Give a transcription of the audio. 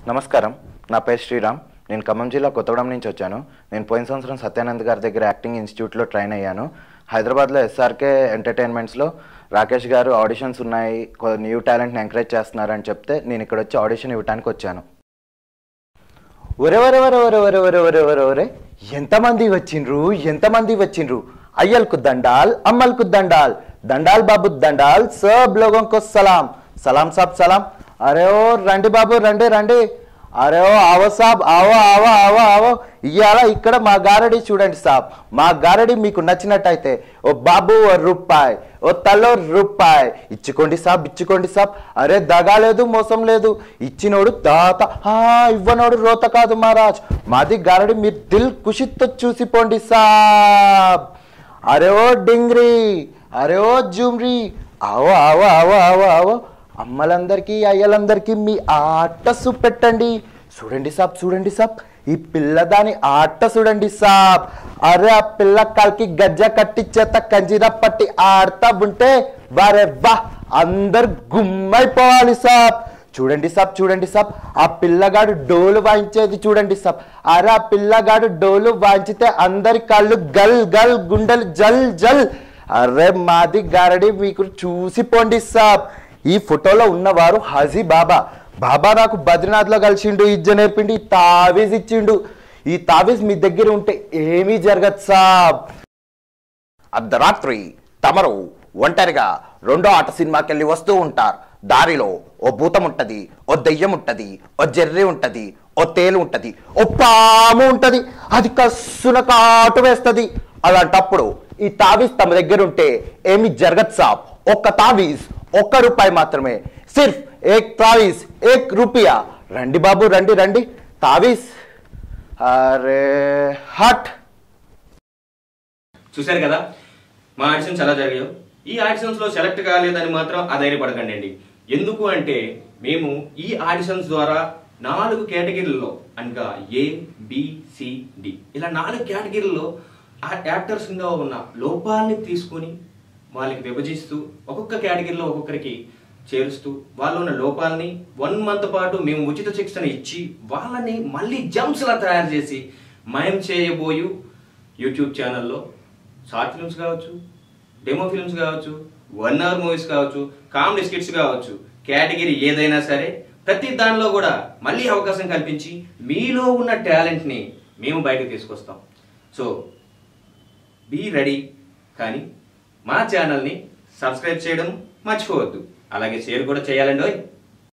నమస్కారం నా పేరు శ్రీరామ్ నేను ఖమ్మం జిల్లా కొత్తగూడెం నుంచి వచ్చాను నేను పోయిన సంవత్సరం సత్యానంద్ గారి దగ్గర యాక్టింగ్ ఇన్స్టిట్యూట్లో ట్రైన్ అయ్యాను హైదరాబాద్లో ఎస్ఆర్కే ఎంటర్టైన్మెంట్స్లో రాకేష్ గారు ఆడిషన్స్ ఉన్నాయి న్యూ టాలెంట్ని ఎంకరేజ్ చేస్తున్నారని చెప్తే నేను ఇక్కడ వచ్చి ఆడిషన్ ఇవ్వడానికి వచ్చాను ఒరే ఒరే ఒరే ఒరే ఒరే ఒరే ఒరే ఒరే ఒరే ఎంతమంది వచ్చిండ్రు ఎంతమంది వచ్చిండ్రు అయ్యల్కు దండాల్ అమ్మల్కు దండాల్ దండాల్ బాబు దండాల్ సబ్ లోగోं को సలాం సలాం సాబ్ సలాం అరే ఓ రండి బాబు రండి రండి అరే ఓ ఆవో సాబ్ ఆవో ఆవో ఆవో ఆవో ఇవాళ ఇక్కడ మా గారడి చూడండి సాబ్ మా గారడి మీకు నచ్చినట్టయితే ఓ బాబు ఓ రూపాయి ఓ తలో రూపాయి ఇచ్చుకోండి సాబ్ ఇచ్చుకోండి సాబ్ అరే దగా లేదు మోసం లేదు ఇచ్చినోడు దాత ఆ, ఇవ్వనోడు రోత కాదు మహారాజ్ మాది గారడి మీరు దిల్ ఖుషితో చూసిపోండి సాబ్ అరే ఓ డింగ్రీ అరే ఓ జుమ్రీ ఆవో ఆవో ఆవో ఆవో ఆవో అమ్మలందరికీ అయ్యలందరికీ మీ ఆట చూపెట్టండి చూడండి సాబ్ చూడండి సాబ్ ఈ పిల్ల దాని ఆట చూడండి సాబ్ అరే ఆ పిల్ల కాలికి గజ్జ కట్టి చేత కంజిరా పట్టి ఆడతా ఉంటే వారే వా అందరు గుమ్మైపోవాలి సాబ్ చూడండి సాబ్ చూడండి సాబ్ ఆ పిల్లగాడు డోలు వాయించేది చూడండి సాబ్ అరే ఆ పిల్లగాడు డోలు వాయించితే అందరి కళ్ళు గల్ గల్ గుండెలు జల్ జల్ అరే మాది గారడి మీకు చూసిపోండి సాబ్ ఈ ఫోటోలో ఉన్నవారు హజీ బాబా బాబా నాకు బద్రీనాథ్లో కలిసిండు ఇజ్జ నేర్పిండి ఈ తావీజ్ ఇచ్చిండు ఈ తావీజ్ మీ దగ్గర ఉంటే ఏమీ జరగదు సాబ్ అర్ధరాత్రి తమరు ఒంటరిగా రెండో ఆట సినిమాకి వెళ్ళి వస్తూ ఉంటారు దారిలో ఓ భూతం ఉంటది ఓ దెయ్యం ఉంటది ఓ జెర్రి ఉంటది ఓ తేలు ఉంటది ఓ పాము ఉంటది అది కస్సున కాటు వేస్తుంది అలాంటప్పుడు ఈ తావీజ్ తమ దగ్గర ఉంటే ఏమి జరగదు సాబ్ ఒక్క తావీజ్ ఒక్క రూపాయి మాత్రమే సిర్ఫ్ ఏక్ తావీజ్ ఏక్ రూపాయ రండి బాబు రండి రండి తావీజ్ అరే హట్ చూశారు కదా మా ఆడిషన్స్ ఎలా జరిగాయో ఈ ఆడిషన్స్ లో సెలెక్ట్ కాలేదని మాత్రం అధైర్యపడకండి అండి ఎందుకు అంటే మేము ఈ ఆడిషన్స్ ద్వారా నాలుగు కేటగిరీల్లో అనగా ఏ బి, సి, డి ఇలా నాలుగు కేటగిరీల్లో ఆ యాక్టర్స్ గా ఉన్న లోపాలని తీసుకొని వాళ్ళకి విభజిస్తూ ఒక్కొక్క కేటగిరీలో ఒక్కొక్కరికి చేరుస్తూ వాళ్ళు ఉన్న లోపాలని వన్ మంత్ పాటు మేము ఉచిత శిక్షణ ఇచ్చి వాళ్ళని మళ్ళీ జంప్స్ లా తయారు చేసి మేము చేయబోయు యూట్యూబ్ ఛానల్లో షార్ట్ ఫిల్మ్స్ కావచ్చు డెమో ఫిల్మ్స్ కావచ్చు వన్ అవర్ మూవీస్ కావచ్చు కామెడీ స్కిట్స్ కావచ్చు కేటగిరీ ఏదైనా సరే ప్రతి దానిలో కూడా మళ్ళీ అవకాశం కల్పించి మీలో ఉన్న టాలెంట్ని మేము బయటకు తీసుకొస్తాం సో బీ రెడీ కానీ మా ఛానల్ని సబ్స్క్రైబ్ చేయడం మర్చిపోవద్దు అలాగే షేర్ కూడా చేయాలండి ఓయ్